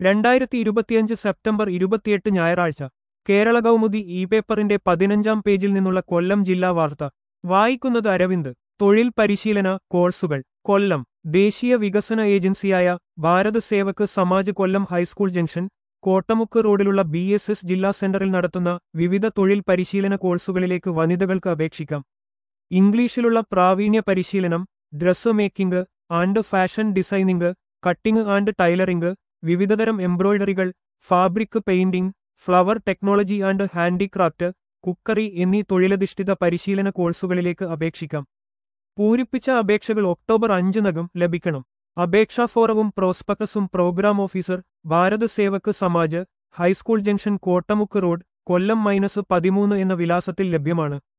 രണ്ടായിരത്തി ഇരുപത്തിയഞ്ച് സെപ്റ്റംബർ ഇരുപത്തിയെട്ട് ഞായറാഴ്ച കേരള കൗമുദി ഇ പേപ്പറിന്റെ പതിനഞ്ചാം പേജിൽ നിന്നുള്ള കൊല്ലം ജില്ലാ വാർത്ത വായിക്കുന്നത് അരവിന്ദ് തൊഴിൽ പരിശീലന കോഴ്സുകൾ കൊല്ലം ദേശീയ വികസന ഏജൻസിയായ ഭാരത് സേവക് സമാജ് കൊല്ലം ഹൈസ്കൂൾ ജംഗ്ഷൻ കോട്ടമുക്ക് റോഡിലുള്ള ബി എസ് എസ് ജില്ലാ സെന്ററിൽ നടത്തുന്ന വിവിധ തൊഴിൽ പരിശീലന കോഴ്സുകളിലേക്ക് വനിതകൾക്ക് അപേക്ഷിക്കാം ഇംഗ്ലീഷിലുള്ള പ്രാവീണ്യ പരിശീലനം dress making and fashion designing cutting and tailoring വിവിധതരം എംബ്രോയിഡറികൾ fabric painting flower technology and handicraft cookery എന്നീ തൊഴിലധിഷ്ഠിത പരിശീലന കോഴ്സുകളിലേക്ക് അപേക്ഷിക്കാം പൂരിപ്പിച്ച അപേക്ഷകൾ ഒക്ടോബർ അഞ്ചിനകം ലഭിക്കണം അപേക്ഷാ ഫോറവും പ്രോസ്പെക്ടസും programme officer Bharat Sevak Samaj high school junction Kottamukku road Kollam minus പതിമൂന്ന് എന്ന വിലാസത്തിൽ ലഭ്യമാണ്